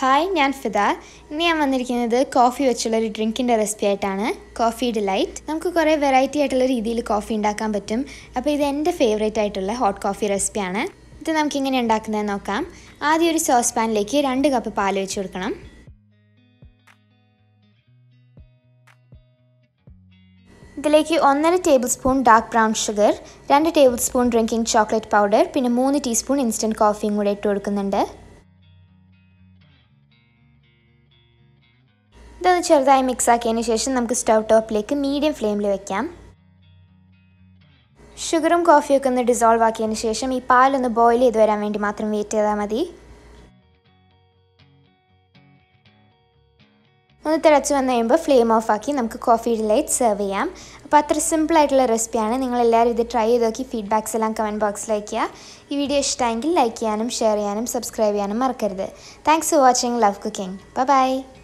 hi ഞാൻ ഫിദ ഇന്ന് ഞാൻ വന്നിരിക്കുന്നത് കോഫി വെച്ചുള്ള ഒരു ഡ്രിങ്കിൻ്റെ റെസിപ്പി ആയിട്ടാണ് കോഫി ഡിലൈറ്റ് നമുക്ക് കുറേ വെറൈറ്റി ആയിട്ടുള്ള രീതിയിൽ കോഫി ഉണ്ടാക്കാൻ പറ്റും അപ്പോൾ ഇത് എൻ്റെ ഫേവറേറ്റ് ആയിട്ടുള്ള ഹോട്ട് കോഫി റെസിപ്പിയാണ് ഇത് നമുക്ക് ഇങ്ങനെ ഉണ്ടാക്കുന്നത് നോക്കാം ആദ്യം ഒരു സോസ് പാനിലേക്ക് രണ്ട് കപ്പ് പാൽ വെച്ച് കൊടുക്കണം ഇതിലേക്ക് ഒന്നര tablespoon dark brown sugar രണ്ട് tablespoon drinking chocolate powder പിന്നെ മൂന്ന് ടീസ്പൂൺ ഇൻസ്റ്റൻറ്റ് കോഫിയും കൂടെ ഇട്ട് കൊടുക്കുന്നുണ്ട് ഇതൊന്ന് ചെറുതായി മിക്സ് ആക്കിയതിന് ശേഷം നമുക്ക് സ്റ്റൗ ടോപ്പിലേക്ക് മീഡിയം ഫ്ലെയിമിൽ വെക്കാം ഷുഗറും കോഫിയൊക്കെ ഒന്ന് ഡിസോൾവ് ആക്കിയതിന് ശേഷം ഈ പാലൊന്ന് ബോയിൽ ചെയ്ത് വരാൻ വേണ്ടി മാത്രം വെയിറ്റ് ചെയ്താൽ മതി ഒന്ന് തിളച്ച് വന്നു കഴിയുമ്പോൾ ഫ്ലെയിം ഓഫ് ആക്കി നമുക്ക് കോഫി ഡിലൈറ്റ് സെർവ് ചെയ്യാം അപ്പോൾ അത്ര സിമ്പിൾ ആയിട്ടുള്ള റെസിപ്പിയാണ് നിങ്ങൾ എല്ലാവരും ഇത് ട്രൈ ചെയ്ത് നോക്കി ഫീഡ്ബാക്സ് എല്ലാം കമൻറ്റ് ബോക്സിൽ അയയ്ക്കുക ഈ വീഡിയോ ഇഷ്ടമെങ്കിൽ ലൈക്ക് ചെയ്യാനും ഷെയർ ചെയ്യാനും സബ്സ്ക്രൈബ് ചെയ്യാനും മറക്കരുത് thanks for watching love cooking by